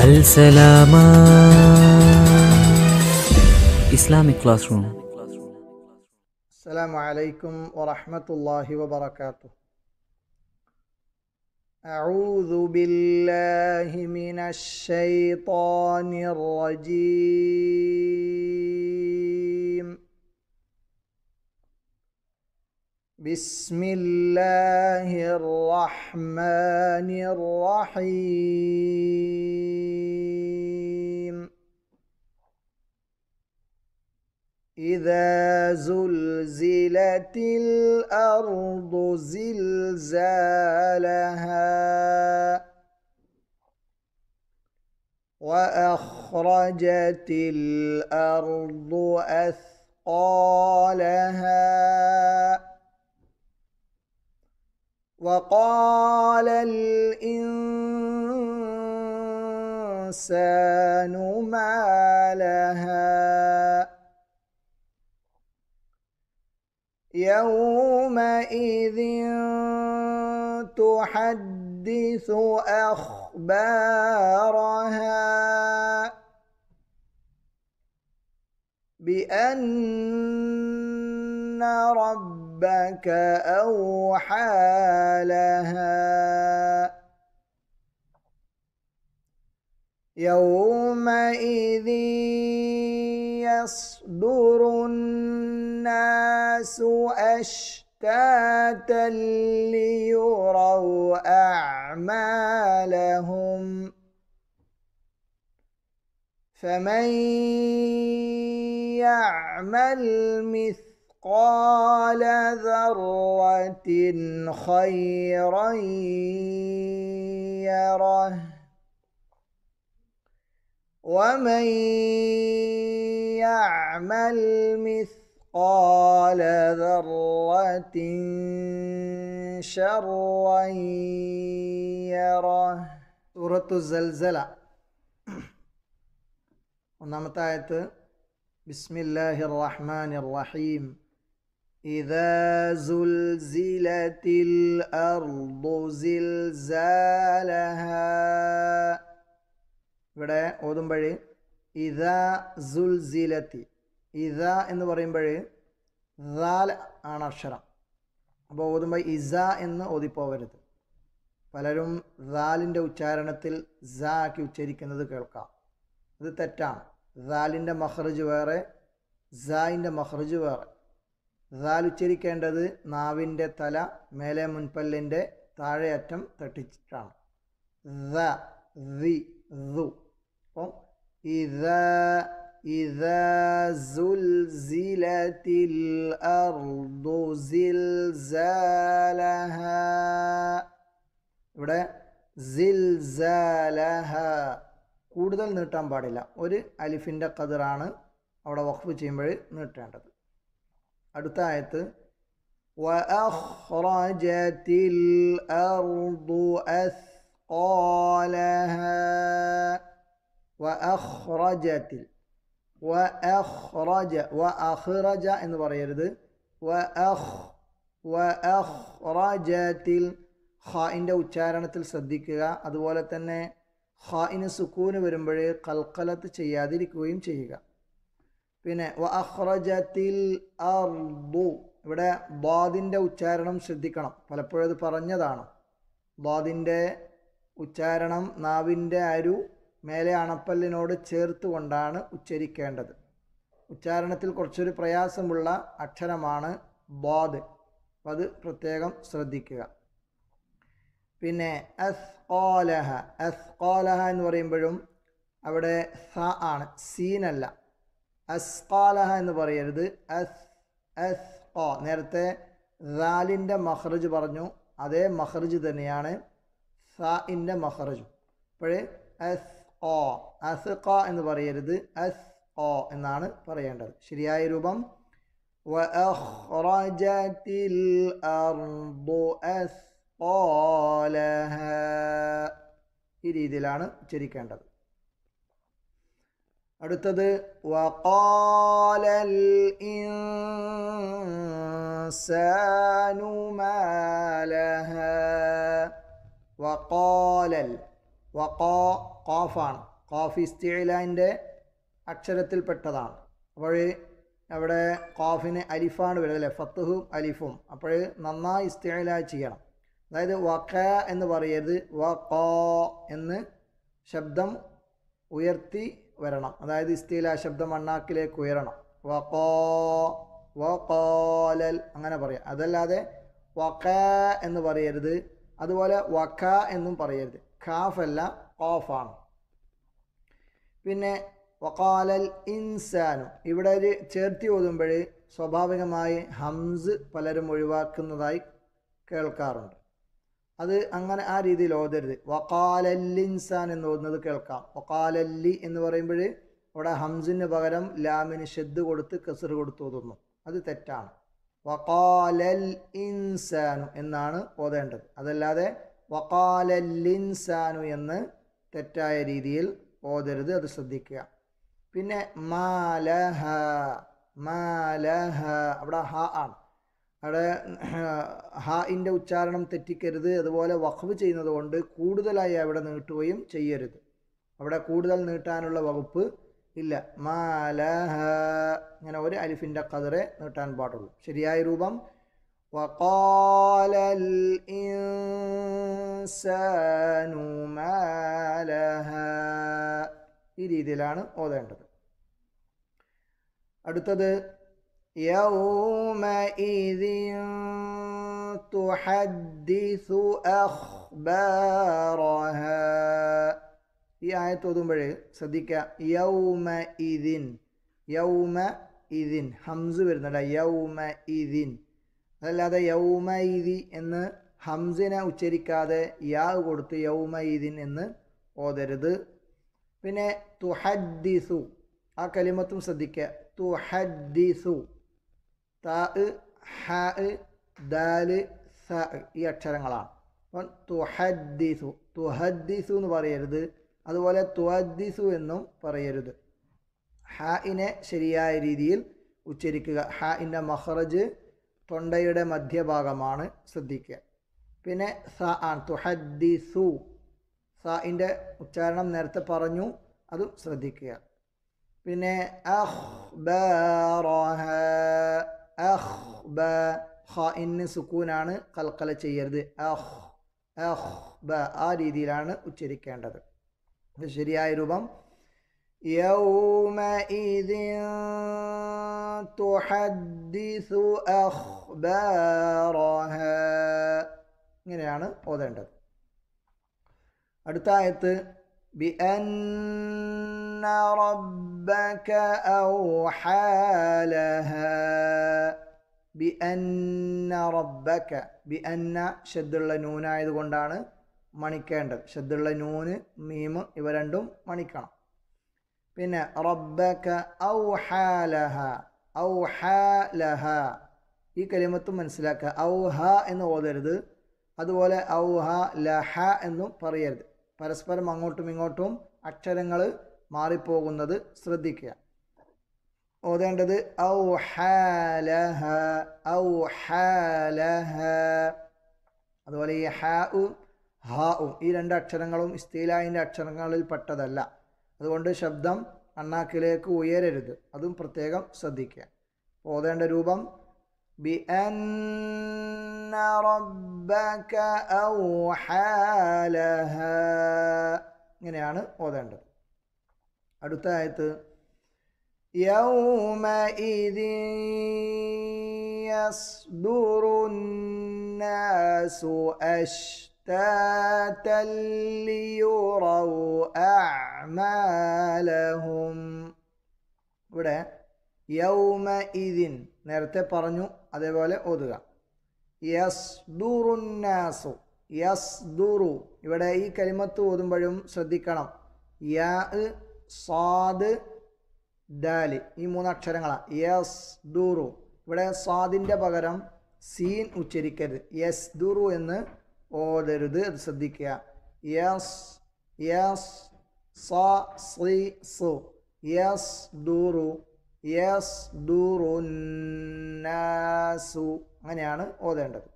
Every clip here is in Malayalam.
السلام Islamic Classroom السلام عليكم ورحمة الله وبركاته أعوذ بالله من الشيطان الرجيم بسم الله الرحمن الرحيم إذا زلزلت الأرض زلزالها وأخرجت الأرض أثقالها وقال الإنسان ما لها يومئذ تحدث أخبارها بأن ربك أوحى لها يومئذ يصدر الناس أشتاتا ليروا أعمالهم فمن يعمل مثقال ذرة خيرا يره ومن يعمل مثقال ذرة شرا يره സൂറത്തു സൽസല ഒന്നാമത്തെ ആയത്ത് ബിസ്മില്ലാഹി റഹ്മാൻ റഹീം إذا زلزلت الأرض زلزالها ഇവിടെ ഓതുമ്പോൾ ഇത സുൽസിലത്തി ഇത എന്ന് പറയുമ്പോൾ ദാൽ ആണ് അക്ഷരം അപ്പോൾ ഓതുമ്പോൾ ഇസ എന്ന് ഓതിപ്പോവരുത് പലരും ദാലിൻ്റെ ഉച്ചാരണത്തിൽ സ ആക്കി ഉച്ചരിക്കുന്നത് കേൾക്കാം ഇത് തെറ്റാണ് ദാലിൻ്റെ മഹ്റജ് വേറെ സായിൻ്റെ മഹ്റജ് വേറെ ദാൽ ഉച്ചരിക്കേണ്ടത് നാവിൻ്റെ തല മേലെ മുൻപല്ലിൻ്റെ താഴെയറ്റം തട്ടിച്ചിട്ടാണ് ദ ദി ദു അപ്പം ഇതാ إذا زلزلت الأرض زلزالها ഇവിടെ സിൽസാലഹ കൂടുതൽ നീട്ടാൻ പാടില്ല ഒരു അലിഫിൻ്റെ കതിറാണ് അവിടെ വഖഫ് ചെയ്യുമ്പോൾ നീട്ടേണ്ടത് അടുത്ത ആയത്ത് وأخرجت الأرض أثقالها وأخرجت وأخرج وأخرج എന്ന് പറയരുത് وأخ وأخرجت ഖായിൻ്റെ ഉച്ചാരണത്തിൽ ശ്രദ്ധിക്കുക അതുപോലെ തന്നെ ഖായിന് സുക്കൂന് വരുമ്പോൾ കൽക്കലത്ത് ചെയ്യാതിരിക്കുകയും ചെയ്യുക പിന്നെ വ അഹ്റജത്തിൽ അർദു ഇവിടെ ബാദിൻ്റെ ഉച്ചാരണം ശ്രദ്ധിക്കണം പലപ്പോഴും അത് പറഞ്ഞതാണ് ബാദിൻ്റെ ഉച്ചാരണം നാവിൻ്റെ അരു മേലെ അണപ്പല്ലിനോട് ചേർത്ത് കൊണ്ടാണ് ഉച്ചരിക്കേണ്ടത് ഉച്ചാരണത്തിൽ കുറച്ചൊരു പ്രയാസമുള്ള അക്ഷരമാണ് ബാദ് അപ്പം അത് പ്രത്യേകം ശ്രദ്ധിക്കുക പിന്നെ അസ് കോലഹ അസ് കോലഹ എന്ന് പറയുമ്പോഴും അവിടെ സ ആണ് സീനല്ല അസ്കാലഹ എന്ന് പറയരുത് അസ് അസ് ഓ നേരത്തെ ദാലിൻ്റെ മഹ്റജ് പറഞ്ഞു അതേ മഹ്റജ് തന്നെയാണ് സാഇൻ്റെ മഹ്റജും അപ്പോഴേ അസ് ഓ അസ് ക എന്ന് പറയരുത് അസ് ഓ എന്നാണ് പറയേണ്ടത് ശരിയായ രൂപം وأخرجت الأرض أثقالها ഈ രീതിയിലാണ് ഉച്ചരിക്കേണ്ടത് അടുത്തത് وقال الإنسان ما لها وقال വഖാ ഖാഫാണ് ഖാഫ് ഇസ്തിഇലാൻ്റെ അക്ഷരത്തിൽപ്പെട്ടതാണ് അപ്പോൾ അവിടെ ഖാഫിന് അലിഫാണ് വരുന്നത് അല്ലേ ഫത്തുഹും അലിഫും അപ്പോൾ നന്നായി ഇസ്തിഇല ചെയ്യണം അതായത് വക്ക എന്ന് പറയരുത് വ കോ എന്ന് ശബ്ദം ഉയർത്തി വരണം അതായത് ഇസ്തില ശബ്ദം അണ്ണാക്കിലേക്ക് ഉയരണം വക്കോ വക്കോലൽ അങ്ങനെ പറയാം അതല്ലാതെ വക്ക എന്ന് പറയരുത് അതുപോലെ വക്ക എന്നും പറയരുത് ഖാഫ് അല്ല ഖാഫാണ് പിന്നെ വക്കാലൽ ഇൻസാനും ഇവിടെ ഒരു ചേർത്തി ഓതുമ്പോൾ സ്വാഭാവികമായി ഹംസ് പലരും ഒഴിവാക്കുന്നതായി കേൾക്കാറുണ്ട് അത് അങ്ങനെ ആ രീതിയിൽ ഓതരുത് വക്കാലല്ലിൻസാൻ എന്ന് ഓതുന്നത് കേൾക്കാം വക്കാലല്ലി എന്ന് പറയുമ്പോൾ അവിടെ ഹംസിന് പകരം ലാമിന് ഷെദ് കൊടുത്ത് കസർ കൊടുത്ത് ഓതുന്നു അത് തെറ്റാണ് വക്കാലൽ ഇൻസാനു എന്നാണ് ഓതേണ്ടത് അതല്ലാതെ വക്കാലല്ലിൻസാനു എന്ന് തെറ്റായ രീതിയിൽ ഓതരുത് അത് ശ്രദ്ധിക്കുക പിന്നെ മാലഹ മാലഹ അവിടെ ഹ ആണ് അവിടെ ഹാഇൻ്റെ ഉച്ചാരണം തെറ്റിക്കരുത് അതുപോലെ വഖഫ് ചെയ്യുന്നത് കൊണ്ട് കൂടുതലായി അവിടെ നീട്ടുകയും ചെയ്യരുത് അവിടെ കൂടുതൽ നീട്ടാനുള്ള വകുപ്പ് ഇല്ല മാലഹ ഇങ്ങനെ ഒരു അലിഫിൻ്റെ കതിറെ നീട്ടാൻ പാടുള്ളൂ ശരിയായ രൂപം وقال الإنسان ما لها ഈ രീതിയിലാണ് ഓതേണ്ടത് അടുത്തത് يومئذ تحدث أخبارها ഈ ആയത്ത് ഓതുമ്പോഴേ ശ്രദ്ധിക്കുക യൗമ ഇതിൻ യൗമ ഇതിൻ ഹംസ് വരുന്നുണ്ട് യൗമ ഇതിൻ അതല്ലാതെ യൗമ ഇതി എന്ന് ഹംസിനെ ഉച്ചരിക്കാതെ യാ കൊടുത്ത് യൗമ ഇതിൻ എന്ന് ഓതരുത് പിന്നെ തുഹദ്ദിസു ആ കലിമത്തും ശ്രദ്ധിക്കുക തുഹദ്ദിസു താ ഹ ദാല് സ ഈ അക്ഷരങ്ങളാണ് അപ്പം തുഹദ്ദിസു തുഹദ്ദിസു എന്ന് പറയരുത് അതുപോലെ തുഹദ്ദിസു എന്നും പറയരുത് ഹാഇനെ ശരിയായ രീതിയിൽ ഉച്ചരിക്കുക ഹാഇൻ്റെ മഹ്റജ് തൊണ്ടയുടെ മധ്യഭാഗമാണ് ശ്രദ്ധിക്കുക പിന്നെ സ ആൻ തുഹദ്ദിസു സാഇൻ്റെ ഉച്ചാരണം നേരത്തെ പറഞ്ഞു അതും ശ്രദ്ധിക്കുക പിന്നെ അഖ്ബാറഹ അഖ്ബ ഹ ഇന്ന് സുക്കൂനാണ് കൽക്കല ചെയ്യരുത് അഹ് അഹ് ബ ആ രീതിയിലാണ് ഉച്ചരിക്കേണ്ടത് ഇത് ശരിയായ രൂപം يومئذ تحدث أخبارها ഇങ്ങനെയാണ് ഓതേണ്ടത് അടുത്ത ആയത്ത് بأن ربك أوحى لها بأن ربك بأن ഷദ്ദുള്ള നൂനായതുകൊണ്ടാണ് മണിക്കേണ്ടത് ഷദ്ദുള്ള നൂന് മീം ഇവ രണ്ടും മണിക്കണം പിന്നെ റബ്ബക ഔഹാലഹ ഔഹാലഹ ഈ കലിമത്തും മനസ്സിലാക്കുക ഔഹ എന്ന് ഓതരുത് അതുപോലെ ഔഹ ലഹ എന്നും പറയരുത് പരസ്പരം അങ്ങോട്ടും ഇങ്ങോട്ടും അക്ഷരങ്ങൾ മാറിപ്പോകുന്നത് ശ്രദ്ധിക്കുക ഓതേണ്ടത് ഔഹാലഹ ഔഹാലഹ അതുപോലെ ഈ ഹാഉം ഹാഉം ഈ രണ്ട് അക്ഷരങ്ങളും ഇസ്തീലായിൻ്റെ അക്ഷരങ്ങളിൽ പെട്ടതല്ല അതുകൊണ്ട് ശബ്ദം അണ്ണാക്കിലേക്ക് ഉയരരുത് അതും പ്രത്യേകം ശ്രദ്ധിക്കുക ഓതേണ്ട രൂപം ബി റബ്ബക ഔഹാലഹ ഇങ്ങനെയാണ് ഓതേണ്ടത് അടുത്ത ആയത്ത് يومئذ يصدر الناس أشتاتا ليروا أعمالهم ഇവിടെ യൗമ ഇതിൻ നേരത്തെ പറഞ്ഞു അതേപോലെ ഓതുക യസ്ദുറുന്നാസു യസ്ദുറു ഇവിടെ ഈ കലിമത്ത് ഓതുമ്പോഴും ശ്രദ്ധിക്കണം യാ സാദ് ദാല് ഈ മൂന്ന് അക്ഷരങ്ങളാണ് യസ് ദുറു ഇവിടെ സ്വാദിൻ്റെ പകരം സീൻ ഉച്ചരിക്കരുത് യസ് ദുറു എന്ന് ഓതരുത് അത് ശ്രദ്ധിക്കുക യസ് യസ് സ സി സു യസ് ദുറു യസ് ദുറു നാസു അങ്ങനെയാണ് ഓതേണ്ടത്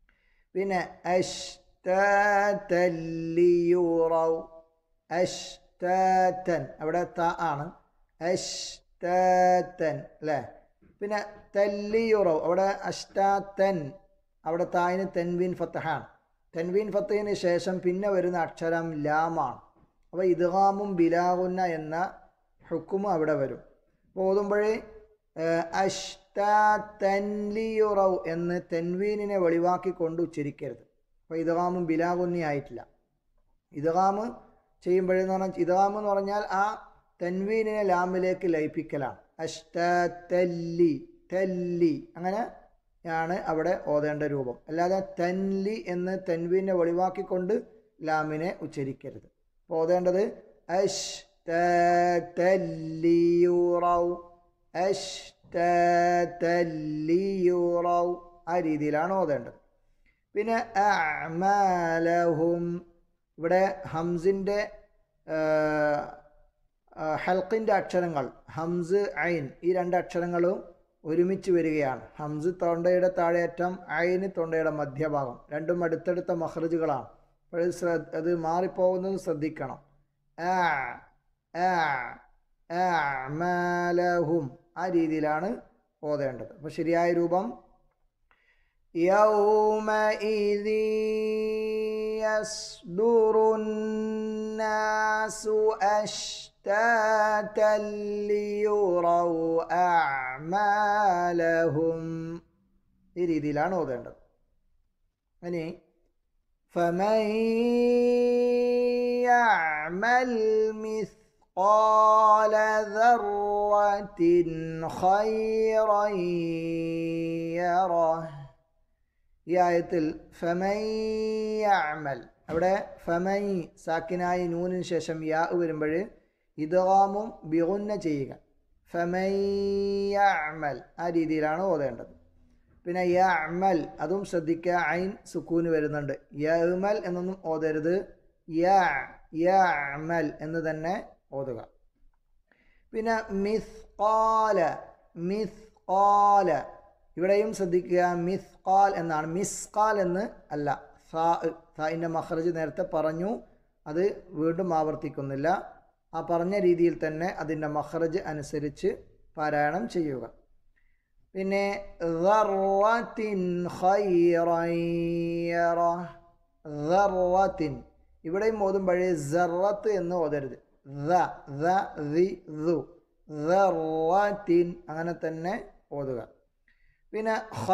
പിന്നെ അഷ്തലിയുറൗ അഷ് അഷ്താത്തൻ അവിടെ ത ആണ് അഷ്താത്തൻ അല്ലേ പിന്നെ തല്ലിയുറവ് അവിടെ അഷ്ടാത്തൻ അവിടെ തായിന് തെൻവീൻ ഫത്തഹാണ് തെൻവീൻ ഫത്തഹിന് ശേഷം പിന്നെ വരുന്ന അക്ഷരം ലാമാണ് അപ്പോൾ ഇദ്ഗാമും ബിലാഗുന്ന എന്ന ഹുക്കുമും അവിടെ വരും അപ്പോൾ ഓതുമ്പോഴേ അഷ്ടാത്തൻലിയുറവ് എന്ന് തെൻവീനിനെ വെളിവാക്കിക്കൊണ്ട് ഉച്ചരിക്കരുത് അപ്പോൾ ഇദ്ഗാമും ബിലാഗുന്നി ആയിട്ടില്ല ഇദ്ഗാമ് ചെയ്യുമ്പോഴെന്ന് പറഞ്ഞാൽ ഇദ്ഗാം എന്ന് പറഞ്ഞാൽ ആ തെൻവീനിനെ ലാമിലേക്ക് ലയിപ്പിക്കലാണ് അഷ്തല്ലി തല്ലി അങ്ങനെ ആണ് അവിടെ ഓതേണ്ട രൂപം അല്ലാതെ തൻലി എന്ന് തെൻവീനെ ഒഴിവാക്കിക്കൊണ്ട് ലാമിനെ ഉച്ചരിക്കരുത് അപ്പോൾ ഓതേണ്ടത് അഷ് തല്ലിയുറൗ അഷ് തല്ലിയുറൗ ആ രീതിയിലാണ് ഓതേണ്ടത് പിന്നെ അമലഹും ഇവിടെ ഹംസിൻ്റെ ഹൽക്കിൻ്റെ അക്ഷരങ്ങൾ ഹംസ് ഐൻ ഈ രണ്ട് അക്ഷരങ്ങളും ഒരുമിച്ച് വരികയാണ് ഹംസ് തൊണ്ടയുടെ താഴെയറ്റം ഐന് തൊണ്ടയുടെ മധ്യഭാഗം രണ്ടും അടുത്തടുത്ത മഹ്റജുകളാണ് അപ്പോൾ ശ്രദ്ധ അത് മാറിപ്പോകുന്നത് ശ്രദ്ധിക്കണം ആ ആ അമലഹും ആ രീതിയിലാണ് ഓതേണ്ടത് അപ്പോൾ ശരിയായ രൂപം يومئذ يصدر الناس أشتاتا ليروا أعمالهم ഈ രീതിയിലാണ് ഓതേണ്ടത് ഇനി فمن يعمل مثقال ذرة خيرا يره ഈ ആയത്തിൽ ഫമൈയമൽ അവിടെ ഫമൈ സാക്കിനായി നൂനിന് ശേഷം യാ വരുമ്പോൾ ഇദ്ഗാമും ബിഗുന്ന ചെയ്യുക ഫമൈയമൽ ആ രീതിയിലാണ് ഓതേണ്ടത് പിന്നെ യമൽ അതും ശ്രദ്ധിക്കുക ഐൻ സുക്കൂന് വരുന്നുണ്ട് യമൽ എന്നൊന്നും ഓതരുത് യ യമൽ എന്ന് തന്നെ ഓതുക പിന്നെ മിസ് കാല മിസ് കാല ഇവിടെയും ശ്രദ്ധിക്കുക മിസ്കാൽ എന്നാണ് മിസ്കാൽ എന്ന് അല്ല സാ സായിൻ്റെ മഹ്റജ് നേരത്തെ പറഞ്ഞു അത് വീണ്ടും ആവർത്തിക്കുന്നില്ല ആ പറഞ്ഞ രീതിയിൽ തന്നെ അതിൻ്റെ മഹ്റജ് അനുസരിച്ച് പാരായണം ചെയ്യുക പിന്നെ ഇവിടെയും ഓതുമ്പോഴേ സറത്ത് എന്ന് ഓതരുത് അങ്ങനെ തന്നെ ഓതുക പിന്നെ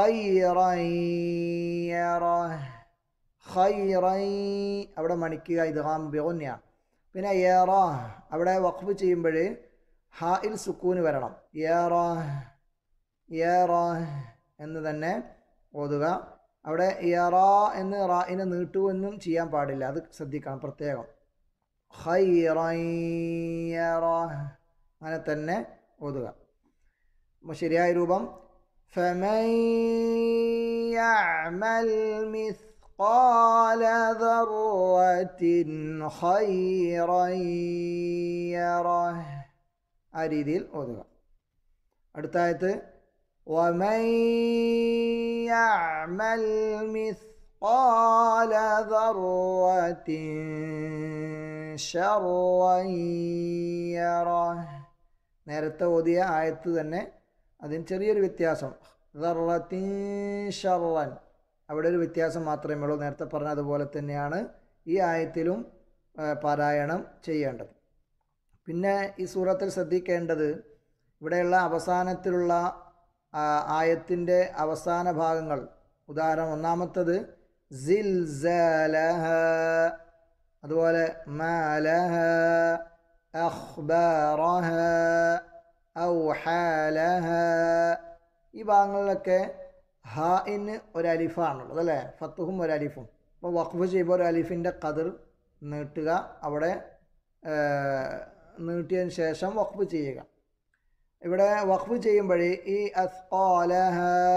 അവിടെ മണിക്കുക ഇത് ഹാം ബിഗുന്യാണ് പിന്നെ ഏറ അവിടെ വഖഫ് ചെയ്യുമ്പോൾ ഹായിൽ സുക്കൂന് വരണം ഏറ ഏറ എന്ന് തന്നെ ഓതുക അവിടെ ഏറ എന്ന് റായിനെ നീട്ടുമെന്നും ചെയ്യാൻ പാടില്ല അത് ശ്രദ്ധിക്കണം പ്രത്യേകം ഹൈറ അങ്ങനെ തന്നെ ഓതുക ശരിയായ രൂപം فمن يعمل مثقال ذرة خيرا يره ആ രീതിയിൽ ഓതുക അടുത്ത ആയത്ത് ومن يعمل مثقال ذرة شرا يره നേരത്തെ ഓതിയ ആയത്ത് തന്നെ അതിന് ചെറിയൊരു വ്യത്യാസം ദർറത്തിൻ ഷർറൻ അവിടെ ഒരു വ്യത്യാസം മാത്രമേ ഉള്ളൂ നേരത്തെ പറഞ്ഞ അതുപോലെ തന്നെയാണ് ഈ ആയത്തിലും പാരായണം ചെയ്യേണ്ടത് പിന്നെ ഈ സൂറത്തിൽ ശ്രദ്ധിക്കേണ്ടത് ഇവിടെയുള്ള അവസാനത്തിലുള്ള ആയത്തിൻ്റെ അവസാന ഭാഗങ്ങൾ ഉദാഹരണം ഒന്നാമത്തത് സിൽ അതുപോലെ മാലഹ അഖ്ബാറഹ ഔഹാലഹ ഈ ഭാഗങ്ങളിലൊക്കെ ഹാഇന് ഒരു അലിഫാണുള്ളത് അല്ലേ ഫത്തുഹും ഒരു അലിഫും അപ്പോൾ വഖഫ് ചെയ്യുമ്പോൾ ഒരു അലിഫിൻ്റെ കതിർ നീട്ടുക അവിടെ നീട്ടിയതിന് ശേഷം വഖഫ് ചെയ്യുക ഇവിടെ വഖഫ് ചെയ്യുമ്പോഴേ ഈ അസ്കാലഹ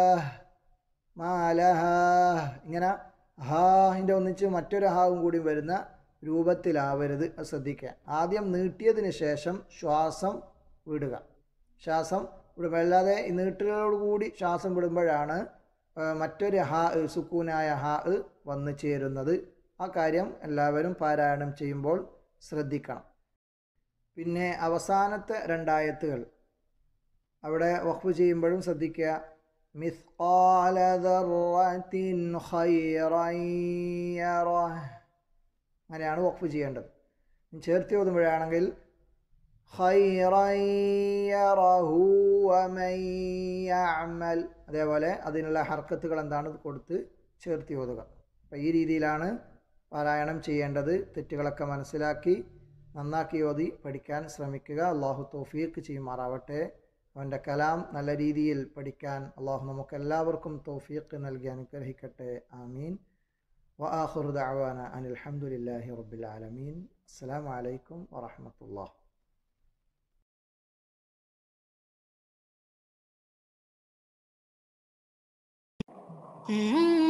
മാലഹ ഇങ്ങനെ ഹാഹിൻ്റെ ഒന്നിച്ച് മറ്റൊരു ഹാവും കൂടി വരുന്ന രൂപത്തിലാവരുത് ശ്രദ്ധിക്കുക ആദ്യം നീട്ടിയതിന് ശേഷം ശ്വാസം വിടുക ശ്വാസം വിടുമ്പോൾ അല്ലാതെ ഈ നീട്ടലോടുകൂടി ശ്വാസം വിടുമ്പോഴാണ് മറ്റൊരു ഹാ സുക്കൂനായ ഹാ വന്നു ചേരുന്നത് ആ കാര്യം എല്ലാവരും പാരായണം ചെയ്യുമ്പോൾ ശ്രദ്ധിക്കണം പിന്നെ അവസാനത്തെ രണ്ടായത്തുകൾ അവിടെ വഖഫ് ചെയ്യുമ്പോഴും ശ്രദ്ധിക്കുക മിസ്കാല ദർറത്തിൻ ഖൈറൻ യറഹ്. അങ്ങനെയാണ് വഖഫ് ചെയ്യേണ്ടത് ചേർത്തി ഓതുമ്പോഴാണെങ്കിൽ ഖൈറൻ യറഹു വമൻ യഅമൽ അതേപോലെ അതിനുള്ള ഹർക്കത്തുകൾ എന്താണ് കൊടുത്ത് ചേർത്തി ഓതുക അപ്പം ഈ രീതിയിലാണ് പാരായണം ചെയ്യേണ്ടത് തെറ്റുകളൊക്കെ മനസ്സിലാക്കി നന്നാക്കി ഓതി പഠിക്കാൻ ശ്രമിക്കുക അള്ളാഹു തൗഫീഖ് ചെയ്യുമാറാവട്ടെ അവൻ്റെ കലാം നല്ല രീതിയിൽ പഠിക്കാൻ അള്ളാഹു നമുക്ക് എല്ലാവർക്കും തൗഫീഖ് നൽകി അനുഗ്രഹിക്കട്ടെ ആമീൻ وآخر دعوانا أن الحمد لله رب العالمين السلام عليكم ورحمة الله Mm-hmm.